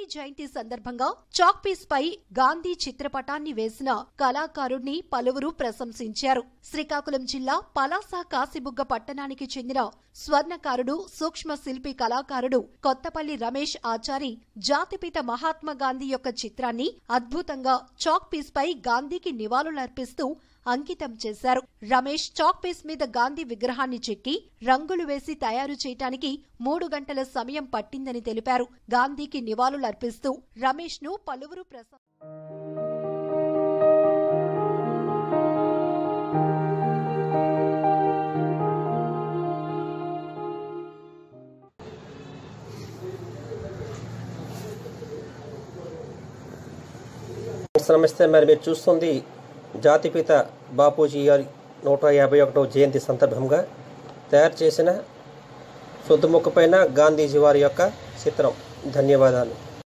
జయంతి సందర్భంగా chalk piece పై గాంధీ చిత్రపటాన్ని వేసిన కళాకారుడిని పలువురు ప్రశంసించారు శ్రీకాకుళం జిల్లా పలాస కాశీబుగ్గ పట్టణానికి చెందిన స్వర్ణకారుడు సూక్ష్మ శిల్పి కళాకారుడు కొత్తపల్లి రమేష్ ఆచారి జాతిపిత మహాత్మా గాంధీ యొక్క చిత్రాన్ని అద్భుతంగా చాక్ పీస్ పై గాంధీకి నివాళులర్పిస్తూ అంకితం చేశారు రమేష్ చాక్ పీస్ మీద గాంధీ విగ్రహాన్ని చెక్కి రంగులు వేసి తయారు చేయటానికి మూడు గంటల సమయం పట్టిందని తెలిపారు గాంధీకి నివాళులర్పిస్తూ రమేష్ ను పలువురు ప్రశం నమస్తే మరి మీరు చూస్తుంది జాతిపిత బాపూజీ గారి నూట యాభై ఒకటవ జయంతి సందర్భంగా తయారు చేసిన సొద్దుముక్క పైన గాంధీజీ వారి యొక్క చిత్రం ధన్యవాదాలు